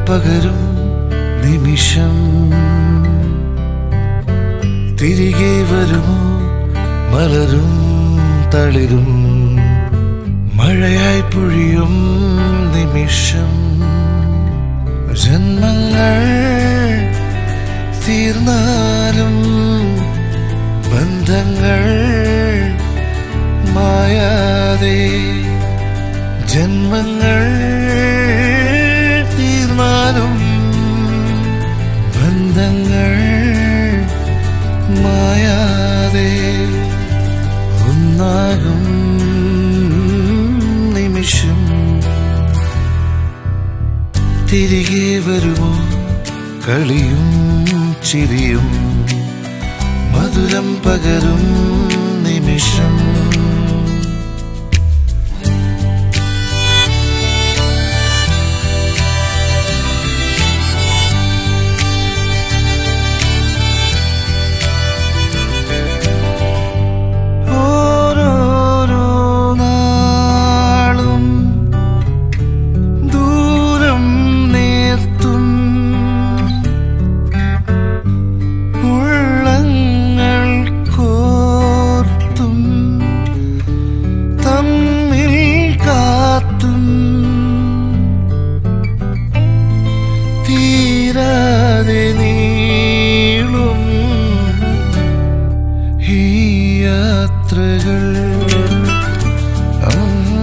പകരും നിമിഷം തിരികെ വരുമോ മലരും തളിരും മഴയായി പൊഴിയും നിമിഷം ജന്മങ്ങൾ തീർന്നാലും ബന്ധങ്ങൾ മായാതെ ജന്മങ്ങൾ തീർന്നാലും ബന്ധങ്ങൾ മായാതെ ഒന്നാകും നിമിഷം തിരികെ വരുമോ കളിയും ചിരിയും മധുരം പകരും നിമിഷം ഓരോരോ നാളും ദൂരം നേർത്തും ഉള്ളങ്ങൾ കോർത്തും തമ്മിൽ കാത്തും തീരാതെ നീളും ഈ യാത്രകൾ ആ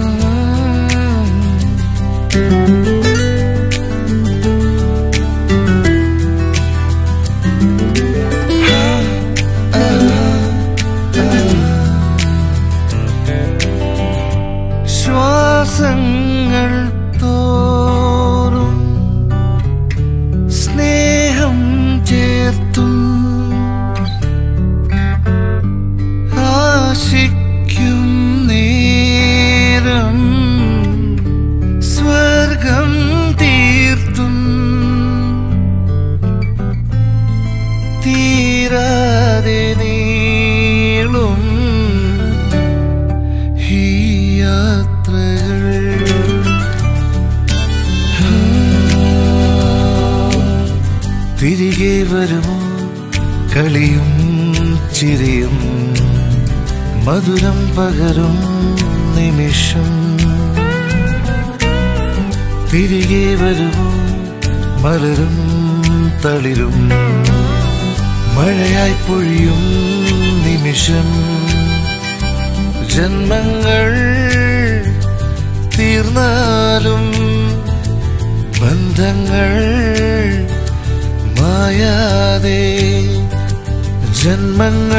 ശ്വാസങ്ങൾ തോറും സ്നേഹം ചേർത്തും ആശിക്കും നേരം സ്വർഗം തീർത്തും തീരാതെ നീളും ഈ യാത്രകൾ തിരികെ വരുമോ കളിയും ചിരിയും മധുരം പകരും നിമിഷം തിരികെ വരുമോ മലരും തളിരും മഴയായി പൊഴിയും നിമിഷം ജന്മങ്ങൾ തീർന്നാലും ബന്ധങ്ങൾ മായാതെ ജന്മങ്ങൾ